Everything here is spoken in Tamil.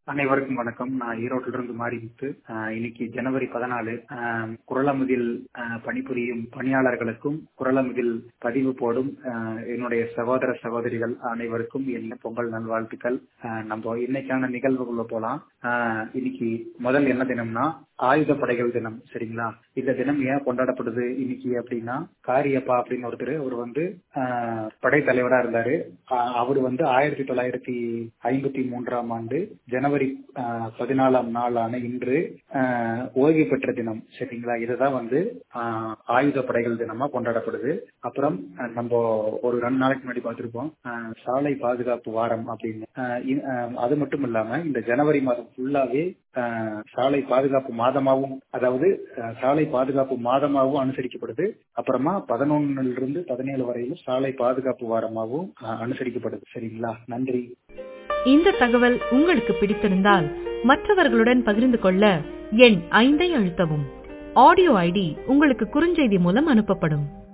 அனைவருக்கும் வணக்கம் நான் ஈரோட்டில இருந்து மாரிமுத்து ஆஹ் இன்னைக்கு ஜனவரி பதினாலு ஆஹ் குரலமுதில் ஆஹ் பணிபுரியும் பணியாளர்களுக்கும் குரலமுதில் பதிவு போடும் ஆஹ் என்னுடைய சகோதர சகோதரிகள் அனைவருக்கும் என்ன பொங்கல் நல்வாழ்த்துக்கள் ஆஹ் நம்ம இன்னைக்கான நிகழ்வுக்குள்ள போலாம் ஆஹ் இன்னைக்கு முதல் என்ன தினம்னா ஆயுத படைகள் தினம் சரிங்களா இந்த தினம் ஏன் கொண்டாடப்படுது இன்னைக்கு அப்படின்னா காரியப்பா அப்படின்னு ஒருத்தர் அவர் வந்து ஆஹ் படைத்தலைவரா இருந்தாரு ஆஹ் அவர் வந்து ஆயிரத்தி தொள்ளாயிரத்தி ஐம்பத்தி மூன்றாம் ஆண்டு ஜனவரி ஆஹ் பதினாலாம் நாளான இன்று ஆஹ் ஓய்வு பெற்ற தினம் சரிங்களா இதுதான் வந்து ஆஹ் ஆயுத படைகள் தினமா கொண்டாடப்படுது அப்புறம் ஆஹ் நம்ம ஒரு ரெண்டு நாளைக்கு முன்னாடி பார்த்திருப்போம் ஆஹ் சாலை பாதுகாப்பு வாரம் அப்படின்னு ஆஹ் இ- ஆஹ் அது மட்டும் இல்லாம இந்த ஜனவரி மாதம் ஃபுல்லாவே ஆஹ் சாலை பாதுகாப்பு மாதமாகவும் அதாவது ஆஹ் சாலை பாதுகாப்பு மாதமாகவும் அனுசரிக்கப்படுது அப்புறமா பதினொன்னுல இருந்து பதினேழு வரையிலும் சாலை பாதுகாப்பு வாரமாகவும் ஆஹ் அனுசரிக்கப்படுது சரிங்களா நன்றி இந்த தகவல் உங்களுக்கு பிடித்திருந்தால் மற்றவர்களுடன் பகிர்ந்து கொள்ள எண் ஐந்தை அழுத்தவும் ஆடியோ ஐடி உங்களுக்கு குறுஞ்செய்தி மூலம் அனுப்பப்படும்